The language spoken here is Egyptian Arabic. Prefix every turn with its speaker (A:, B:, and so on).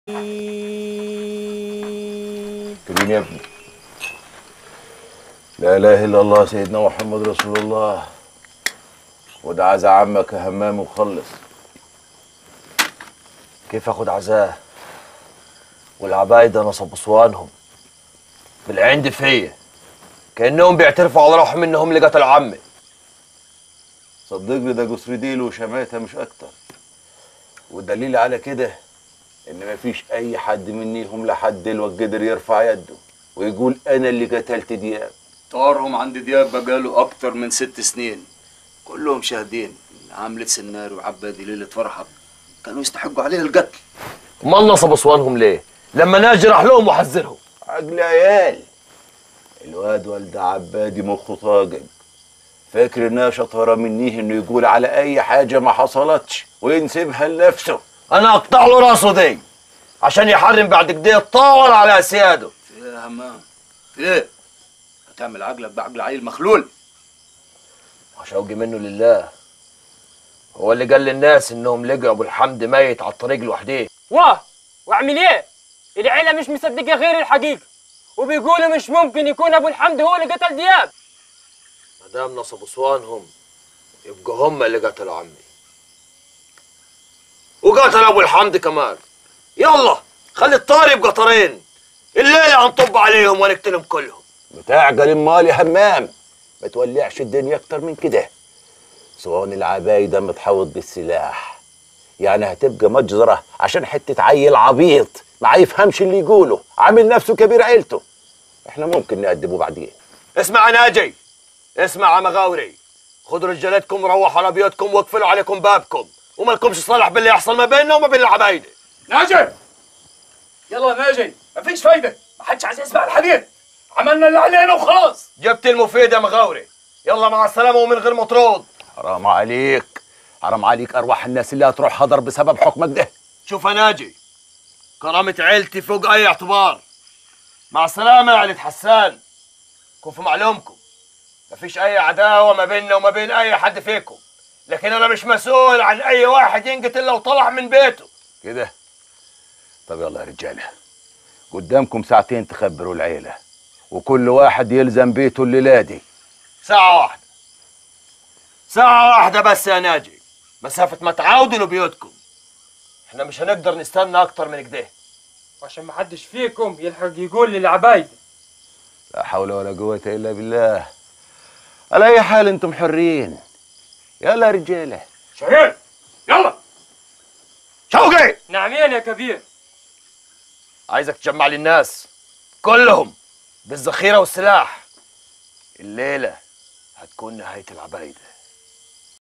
A: كريم يا ابني لا اله الا الله سيدنا محمد رسول الله خد عزا عمك يا همام وخلص
B: كيف اخد عزاه والعبايدة نصب صوانهم بالعند فيا كأنهم بيعترفوا على روحهم انهم اللي قتلوا عمي
A: صدقني ده جسر ديل وشماتة مش اكتر والدليل على كده ان مفيش اي حد منيهم لحد دلوقتي قدر يرفع يده ويقول انا اللي قتلت دياب
C: طارهم عند دياب بقاله أكتر من ست سنين كلهم شاهدين إن عملة سنار وعبادي ليلة فرحك كانوا يستحقوا عليها القتل
B: امال نصب صوانهم ليه لما ناجي راح لهم وحذرهم
A: عقل عيال الواد والد عبادي مخه طاقب فاكر انها شطاره منيه انه يقول على اي حاجه ما حصلتش وينسبها لنفسه
B: انا اقطع له راسه دي عشان يحرم بعد كده يتطاول على اسياده
C: في إيه يا همام في ايه هتعمل عقلك بعقل عيل مخلول
B: وشوقي منه لله هو اللي قال للناس انهم لقوا ابو الحمد ميت على الطريق لوحده
D: واه واعمل ايه العيله مش مصدقه غير الحقيقه وبيقولوا مش ممكن يكون ابو الحمد هو اللي قتل دياب
B: ما دام نصبوا صوانهم يبقى هم اللي قتلوا عمي وقتل ابو الحمد كمان يلا خلي الطار يبقى طارين الليله هنطب عليهم ونقتلهم كلهم
A: بتاع قليل مال يا همام ما تولعش الدنيا اكتر من كده صوان العبايده متحوط بالسلاح يعني هتبقى مجزره عشان حته عيل عبيط ما يفهمش اللي يقوله عامل نفسه كبير عيلته احنا ممكن نأدبه بعدين
B: اسمع يا ناجي اسمع يا مغاوري خدوا رجالتكم وروحوا على بيوتكم واقفلوا عليكم بابكم وما لكمش صالح باللي يحصل ما بيننا وما بين العبايده
E: ناجي يلا ناجي مفيش فايدة ما حدش عايز يسمع الحديث عملنا اللي علينا وخلاص
B: جبت المفيد يا مغاوري يلا مع السلامه ومن غير مطرود
A: حرام عليك حرام عليك ارواح الناس اللي هتروح حضر بسبب حكمك ده
B: شوف يا ناجي كرامة عيلتي فوق أي اعتبار مع السلامة يا عيلة حسان كون في معلومكم مفيش أي عداوة ما بيننا وما بين أي حد فيكم لكن أنا مش مسؤول عن أي واحد ينقتل لو طلع من بيته
A: كده طب يلا يا رجاله قدامكم ساعتين تخبروا العيله وكل واحد يلزم بيته الليله دي
B: ساعة واحدة ساعة واحدة بس يا ناجي مسافة ما تعاودوا لبيوتكم احنا مش هنقدر نستنى أكتر من كده
D: وعشان ما حدش فيكم يلحق يقول للعبايده
A: لا حول ولا قوه الا بالله على اي حال انتم حرين يلا يا رجاله
E: شهير يلا
B: شوقي
D: نعمين يا كبير
B: عايزك تجمع لي الناس كلهم بالذخيرة والسلاح الليلة هتكون نهاية العبايدة